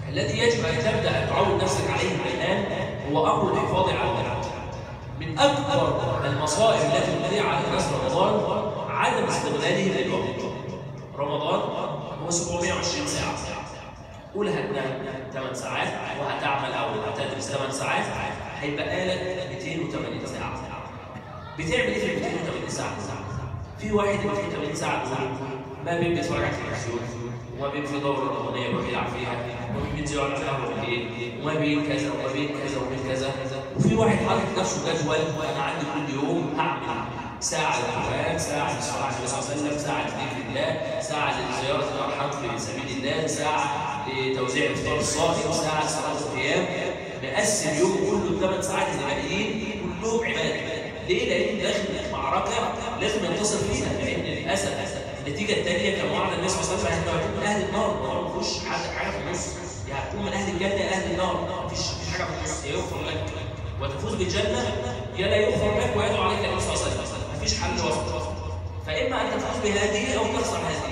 الذي يجب ان تبدا ان تعود نفسك عليه الان هو امر الحفاظ على الوقت من اكبر المصائب التي تضيع على الناس رمضان عدم استغلاله للوقت رمضان هو 720 ساعه قول هتنام 8 ساعات وهتعمل او هتدرس 8 ساعات هيبقى لك 280 ساعه بتعمل ايه في ال 280 ساعه؟ في واحد ال 280 ساعه دول ما بين بيتفرج على التلفزيون وما بين في دوره رمضانيه بيروح يلعب فيها وما بين بينزل يقعد على القهوه بالليل وما بين كذا وما بين كذا وما بين كذا وفي واحد حاطط نفسه جدول انا عندي كل يوم هعمل ساعة للقرآن، ساعة للصلاة على النبي صلى الله عليه وسلم، ساعة لذكر الله، ساعة لزيارة الأرحام في سبيل الله، ساعة لتوزيع الفطار الصائم، ساعة لصلاة القيام، مقسم يوم كله الثمان ساعات اللي باقيين كلهم عبادة. ليه؟ لأن داخل معركة لازم ينتصر فيها، لأن للأسف النتيجة الثانية كما وعد النبي صلى الله عليه وسلم أنه هتكون من أهل النار، النار ما فيهوش حاجة حاجة في النص، يا هتكون من أهل الجنة يا أهل النار، مفيش مفيش حاجة في النص، يا يغفر لك وتفوز بالجنة يا لا يغفر لك ويدعو عليك النبي صلى الله عليه وسلم، مفيش حل وسط. فإما أن تفوز بهذه أو تخسر هذه.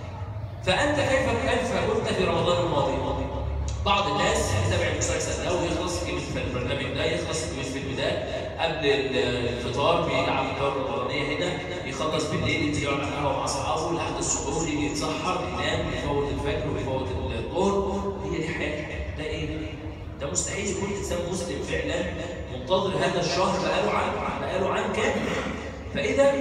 فأنت كيف كيف كنت في رمضان الماضي؟ بعض الناس يتابع المسلسل ده ويخلص في البرنامج ده يخلص في الفيلم ده قبل الفطار بيلعب الدورة الرمضانية هنا يخلص بالليل ينزل يقعد على القهوة مع أصحابه لحد السحور يجي يتسحر ينام يفوت الفجر ويفوت الظهر هي دي حياته ده إيه؟ ده مستحيل يكون إنسان مسلم فعلا منتظر هذا الشهر بقاله عام بقاله عام كامل فإذا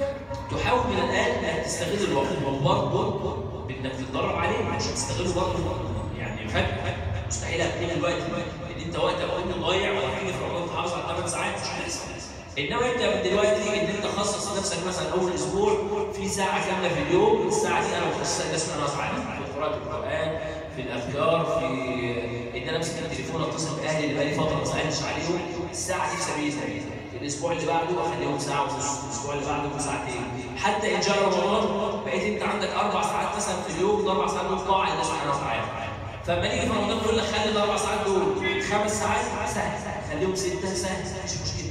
تحاول من الآن أن تستغل الوقت وبرضه بإنك تتدرب عليه مش هتستغله برضه يعني فجأة مستحيل هتكون الوقت ان انت وقتك كله ضايع وهتيجي في رمضان تحافظ على 8 ساعات مش هتحصل انما انت من دلوقتي ان انت خصص نفسك مثلا اول اسبوع في ساعه كامله في اليوم الساعه دي انا بخصصها لناس انا افعل في قراءه القران في الاذكار في ان انا امسك التليفون اتصل باهلي اللي بقالي فتره ما سالتش عليهم الساعه دي في سبيل الله الاسبوع اللي بعده اخليهم ساعه ونص الاسبوع اللي بعده ساعتين حتى ان جاء رمضان بقيت انت عندك اربع ساعات مثلا في اليوم الاربع ساعات دول طاعه لله سبحانه وتعالى فلما نيجي في رمضان نقول لك خلي الاربع ساعات دول خمس ساعات سهل خليهم سته سهل مش مشكله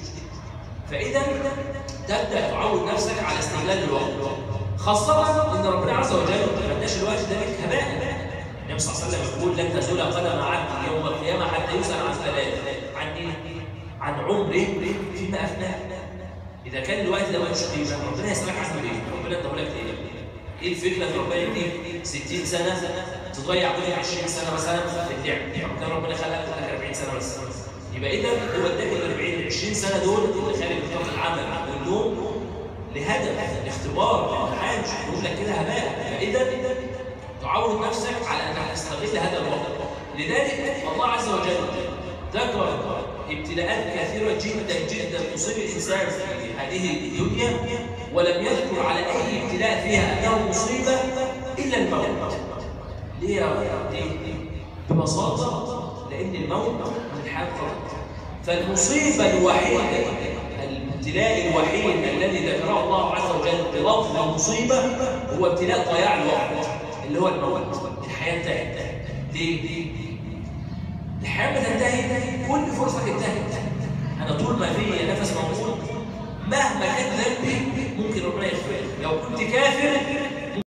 فاذا تبدا تعود نفسك على استغلال الوقت خاصه ان ربنا عز وجل ما اداش الوقت ده لك هباء النبي صلى الله عليه وسلم يقول لن تزول قدم عبد يوم القيامه حتى يسال عن ثلاث عن ايه؟ عن عمره فيما افناه اذا كان الوقت ده ملوش قيمه ربنا يسالك عنه ليه؟ ربنا اداه لك ليه؟ ايه الفكره ان ربنا يديك 60 سنه تضيع كل 20 سنه مثلا في اللعب كان ربنا خلقك لك 40 سنه بس يبقى اذا هو اداك ال 40 20 سنه دول اللي خارج نطاق العمل والنوم لهدف الاختبار الامتحان مش هنقول لك كده هباء فاذا تعود نفسك على انك تستغل هذا الوقت لذلك الله عز وجل ذكر ابتلاءات كثيرة جدا جدا تصيب الإنسان في هذه الدنيا ولم يذكر على أي ابتلاء فيها أنه مصيبة إلا الموت ليه يا ليه؟ ببساطة لأن الموت من حال فقط فالمصيبة الوحيدة الابتلاء الوحيد الذي ذكره الله عز وجل بلفظ المصيبة هو ابتلاء ضياع الوقت اللي هو الموت الحياة انتهت ليه؟ الحياة ما تنتهي كل فرصة انتهت أنا طول ما في نفس موجود مهما كان ذنبي ممكن ربنا يغفر لو كنت كافر